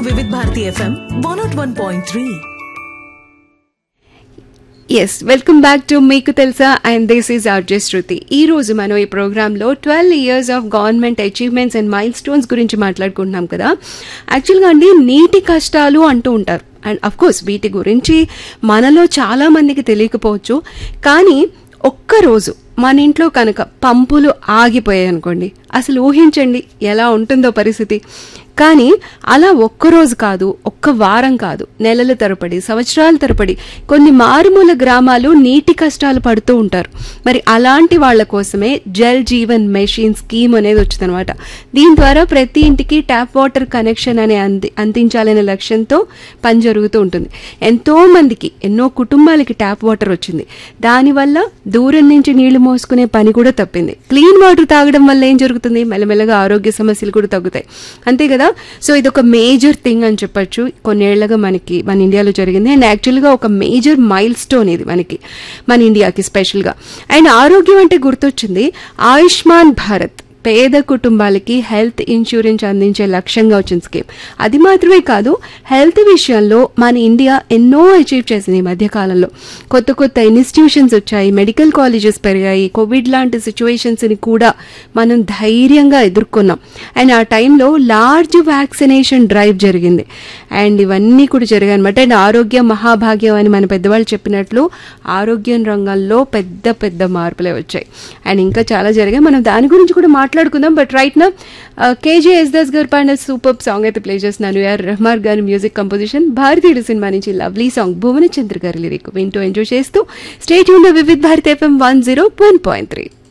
Vividh Bharati FM one nought one point three ఎస్ welcome back to మీకు తెలుసా and this is RJ Shruti ఈ రోజు మనం ఈ ప్రోగ్రాంలో twelve years of government achievements and milestones గురించి మాట్లాడుకుంటున్నాం కదా యాక్చువల్గా అండి నీటి కష్టాలు అంటూ ఉంటారు అండ్ అఫ్ కోర్స్ వీటి గురించి మనలో చాలా మందికి తెలియకపోవచ్చు కానీ ఒక్కరోజు మన ఇంట్లో కనుక పంపులు ఆగిపోయాయి అనుకోండి అసలు ఊహించండి ఎలా ఉంటుందో పరిస్థితి కానీ అలా ఒక్కరోజు కాదు ఒక్క వారం కాదు నెలల తరబడి సంవత్సరాల తరబడి కొన్ని మారుమూల గ్రామాలు నీటి కష్టాలు పడుతూ ఉంటారు మరి అలాంటి వాళ్ళ కోసమే జల్ జీవన్ మెషిన్ స్కీమ్ అనేది వచ్చిందనమాట దీని ద్వారా ప్రతి ఇంటికి ట్యాప్ వాటర్ కనెక్షన్ అనే అంది అందించాలనే లక్ష్యంతో పని జరుగుతూ ఉంటుంది ఎంతో మందికి ఎన్నో కుటుంబాలకి ట్యాప్ వాటర్ వచ్చింది దానివల్ల దూరం నుంచి నీళ్లు మోసుకునే పని కూడా తప్పింది క్లీన్ వాటర్ తాగడం వల్ల ఏం జరుగుతుంది మెల్లమెల్లగా ఆరోగ్య సమస్యలు కూడా తగ్గుతాయి అంతే కదా సో ఇది ఒక మేజర్ థింగ్ అని చెప్పొచ్చు కొన్నేళ్లుగా మనకి మన ఇండియాలో జరిగింది అండ్ యాక్చువల్గా ఒక మేజర్ మైల్ స్టోన్ ఇది మనకి మన ఇండియాకి స్పెషల్గా అండ్ ఆరోగ్యం అంటే గుర్తొచ్చింది ఆయుష్మాన్ భారత్ పేద కుటుంబాలకి హెల్త్ ఇన్సూరెన్స్ అందించే లక్ష్యంగా వచ్చిన స్కీమ్ అది మాత్రమే కాదు హెల్త్ విషయంలో మన ఇండియా ఎన్నో అచీవ్ చేసింది ఈ మధ్యకాలంలో కొత్త కొత్త ఇన్స్టిట్యూషన్స్ వచ్చాయి మెడికల్ కాలేజెస్ పెరిగాయి కోవిడ్ లాంటి సిచ్యువేషన్స్ని కూడా మనం ధైర్యంగా ఎదుర్కొన్నాం అండ్ ఆ టైంలో లార్జ్ వ్యాక్సినేషన్ డ్రైవ్ జరిగింది అండ్ ఇవన్నీ కూడా జరిగాయి అనమాట అండ్ ఆరోగ్యం మహాభాగ్యం అని మన పెద్దవాళ్ళు చెప్పినట్లు ఆరోగ్యం రంగంలో పెద్ద పెద్ద మార్పులే వచ్చాయి అండ్ ఇంకా చాలా జరిగాయి మనం దాని గురించి కూడా మాట్లాడుకుందాం but right now K J Yesudas గారు పాడిన సూపర్ సాంగ్ అయితే ప్లే చేస్తున్నాను ఆర్ రెహమార్ గారి మ్యూజిక్ కంపోజిషన్ భారతీయుడు సినిమా నుంచి లవ్లీ సాంగ్ భువనచంద్ర గారి లిరిక్ వింటూ ఎంజాయ్ చేస్తూ స్టేట్ యూన్ Vividh Bharati FM one zero one point three